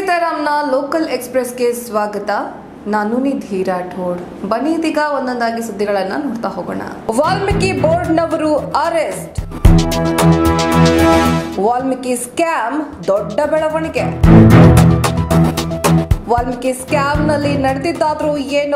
ಸೀತಾರಾಮ್ನ local ಎಕ್ಸ್ಪ್ರೆಸ್ಗೆ ಸ್ವಾಗತ ನಾನು ನಿಧಿ ರಾಠೋಡ್ ಬನ್ನಿ ಇದೀಗ ಒಂದೊಂದಾಗಿ ಸುದ್ದಿಗಳನ್ನ ನೋಡ್ತಾ ಹೋಗೋಣ ವಾಲ್ಮೀಕಿ ಬೋರ್ಡ್ನವರು ಅರೆಸ್ಟ್ ವಾಲ್ಮೀಕಿ ಸ್ಕ್ಯಾಮ್ ದೊಡ್ಡ ಬೆಳವಣಿಗೆ ವಾಲ್ಮೀಕಿ ಸ್ಕ್ಯಾಮ್ನಲ್ಲಿ ನಡೆದಿದ್ದಾದ್ರೂ ಏನು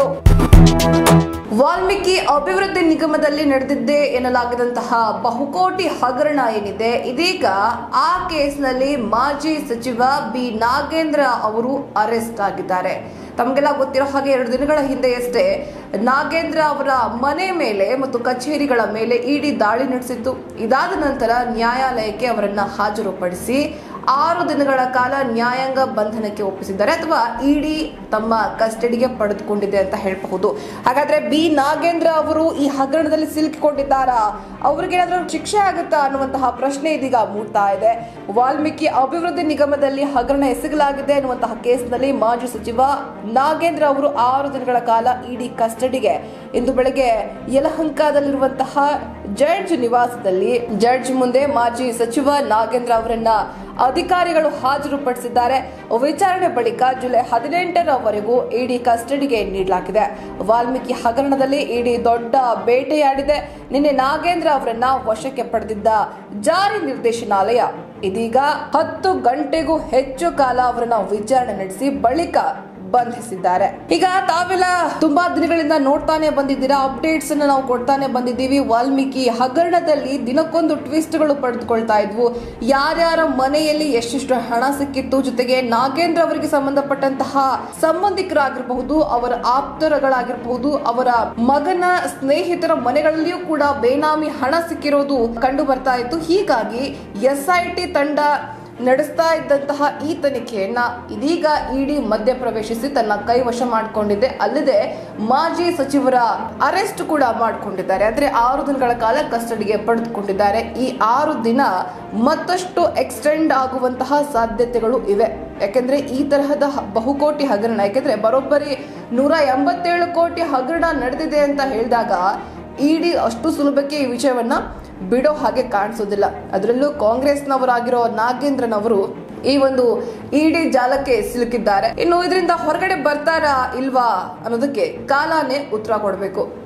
ವಾಲ್ಮೀಕಿ ಅಭಿವೃದ್ಧಿ ನಿಗಮದಲ್ಲಿ ನಡೆದಿದ್ದೆ ಎನ್ನಲಾಗದಂತಹ ಬಹುಕೋಟಿ ಹಗರಣ ಏನಿದೆ ಇದೀಗ ಆ ಕೇಸ್ನಲ್ಲಿ ಮಾಜಿ ಸಚಿವ ಬಿ ನಾಗೇಂದ್ರ ಅವರು ಅರೆಸ್ಟ್ ಆಗಿದ್ದಾರೆ ತಮಗೆಲ್ಲ ಗೊತ್ತಿರೋ ಹಾಗೆ ಎರಡು ದಿನಗಳ ಹಿಂದೆಯಷ್ಟೇ ನಾಗೇಂದ್ರ ಅವರ ಮನೆ ಮೇಲೆ ಮತ್ತು ಕಚೇರಿಗಳ ಮೇಲೆ ಇಡಿ ದಾಳಿ ನಡೆಸಿತ್ತು ಇದಾದ ನಂತರ ನ್ಯಾಯಾಲಯಕ್ಕೆ ಅವರನ್ನ ಹಾಜರುಪಡಿಸಿ ಆರು ದಿನಗಳ ಕಾಲ ನ್ಯಾಯಾಂಗ ಬಂಧನಕ್ಕೆ ಒಪ್ಪಿಸಿದ್ದಾರೆ ಅಥವಾ ಇಡಿ ತಮ್ಮ ಕಸ್ಟಡಿಗೆ ಪಡೆದುಕೊಂಡಿದೆ ಅಂತ ಹೇಳಬಹುದು ಹಾಗಾದ್ರೆ ಬಿ ನಾಗೇಂದ್ರ ಅವರು ಈ ಹಗರಣದಲ್ಲಿ ಸಿಲುಕಿಕೊಂಡಿದ್ದಾರಾ ಅವ್ರಿಗೇನಾದ್ರೂ ಶಿಕ್ಷೆ ಆಗುತ್ತಾ ಅನ್ನುವಂತಹ ಪ್ರಶ್ನೆ ಇದೀಗ ಮೂಡ್ತಾ ಇದೆ ವಾಲ್ಮೀಕಿ ಅಭಿವೃದ್ಧಿ ನಿಗಮದಲ್ಲಿ ಹಗರಣ ಎಸಗಲಾಗಿದೆ ಅನ್ನುವಂತಹ ಕೇಸ್ನಲ್ಲಿ ಮಾಜಿ ಸಚಿವ ನಾಗೇಂದ್ರ ಅವರು ಆರು ದಿನಗಳ ಕಾಲ ಇಡಿ ಕಸ್ಟಡಿಗೆ ಇಂದು ಬೆಳಗ್ಗೆ ಯಲಹಂಕದಲ್ಲಿರುವಂತಹ ಜಡ್ಜ್ ನಿವಾಸದಲ್ಲಿ ಜಡ್ಜ್ ಮುಂದೆ ಮಾಜಿ ಸಚಿವ ನಾಗೇಂದ್ರ ಅವರನ್ನ ಅಧಿಕಾರಿಗಳು ಹಾಜರುಪಡಿಸಿದ್ದಾರೆ ವಿಚಾರಣೆ ಬಳಿಕ ಜುಲೈ ಹದಿನೆಂಟರವರೆಗೂ ಇಡಿ ಕಸ್ಟಡಿಗೆ ನೀಡಲಾಗಿದೆ ವಾಲ್ಮೀಕಿ ಹಗರಣದಲ್ಲಿ ಇಡಿ ದೊಡ್ಡ ಬೇಟೆಯಾಡಿದೆ ನಿನ್ನೆ ನಾಗೇಂದ್ರ ಅವರನ್ನ ವಶಕ್ಕೆ ಪಡೆದಿದ್ದ ಜಾರಿ ನಿರ್ದೇಶನಾಲಯ ಇದೀಗ ಹತ್ತು ಗಂಟೆಗೂ ಹೆಚ್ಚು ಕಾಲ ಅವರನ್ನ ವಿಚಾರಣೆ ನಡೆಸಿ ಬಳಿಕ ಬಂಧಿಸಿದ್ದಾರೆ ಈಗ ತಾವೆಲ್ಲ ತುಂಬಾ ದಿನಗಳಿಂದ ನೋಡ್ತಾನೆ ಬಂದಿದ್ದೀರಾ ಅಪ್ಡೇಟ್ಸ್ ಅನ್ನ ನಾವು ಕೊಡ್ತಾನೆ ಬಂದಿದ್ದೀವಿ ವಾಲ್ಮೀಕಿ ಹಗರಣದಲ್ಲಿ ದಿನಕ್ಕೊಂದು ಟ್ವಿಸ್ಟ್ ಗಳು ಪಡೆದುಕೊಳ್ತಾ ಇದ್ವು ಯಾರ್ಯಾರ ಮನೆಯಲ್ಲಿ ಎಷ್ಟೆಷ್ಟು ಹಣ ಸಿಕ್ಕಿತ್ತು ಜೊತೆಗೆ ನಾಗೇಂದ್ರ ಅವರಿಗೆ ಸಂಬಂಧಪಟ್ಟಂತಹ ಸಂಬಂಧಿಕರಾಗಿರಬಹುದು ಅವರ ಆಪ್ತರಗಳಾಗಿರಬಹುದು ಅವರ ಮಗನ ಸ್ನೇಹಿತರ ಮನೆಗಳಲ್ಲಿಯೂ ಕೂಡ ಬೇನಾಮಿ ಹಣ ಸಿಕ್ಕಿರೋದು ಕಂಡು ಬರ್ತಾ ಇತ್ತು ಹೀಗಾಗಿ ಎಸ್ ಐ ಟಿ ತಂಡ ನಡೆಸ್ತಾ ಇದ್ದಂತಹ ಈ ತನಿಖೆಯನ್ನ ಇದೀಗ ಇಡಿ ಮಧ್ಯ ಪ್ರವೇಶಿಸಿ ತನ್ನ ಕೈವಶ ಮಾಡಿಕೊಂಡಿದೆ ಅಲ್ಲದೆ ಮಾಜಿ ಸಚಿವರ ಅರೆಸ್ಟ್ ಕೂಡ ಮಾಡಿಕೊಂಡಿದ್ದಾರೆ ಅಂದ್ರೆ ಆರು ದಿನಗಳ ಕಾಲ ಕಸ್ಟಡಿಗೆ ಪಡೆದುಕೊಂಡಿದ್ದಾರೆ ಈ ಆರು ದಿನ ಮತ್ತಷ್ಟು ಎಕ್ಸ್ಟೆಂಡ್ ಆಗುವಂತಹ ಸಾಧ್ಯತೆಗಳು ಇವೆ ಯಾಕೆಂದ್ರೆ ಈ ತರಹದ ಹ- ಬಹುಕೋಟಿ ಹಗರಣ ಯಾಕೆಂದ್ರೆ ಬರೋಬ್ಬರಿ ನೂರ ಎಂಬತ್ತೇಳು ಕೋಟಿ ಹಗರಣ ನಡೆದಿದೆ ಅಂತ ಹೇಳಿದಾಗ ಇಡಿ ಅಷ್ಟು ಸುಲಭಕ್ಕೆ ಈ ವಿಷಯವನ್ನ ಬಿಡೋ ಹಾಗೆ ಕಾಣಿಸೋದಿಲ್ಲ ಅದರಲ್ಲೂ ಕಾಂಗ್ರೆಸ್ನವರಾಗಿರೋ ನಾಗೇಂದ್ರನವರು ಈ ಒಂದು ಇಡಿ ಜಾಲಕ್ಕೆ ಸಿಲುಕಿದ್ದಾರೆ ಇನ್ನು ಇದರಿಂದ ಹೊರಗಡೆ ಬರ್ತಾರಾ ಇಲ್ವಾ ಅನ್ನೋದಕ್ಕೆ ಕಾಲಾನೇ ಉತ್ತರ ಕೊಡಬೇಕು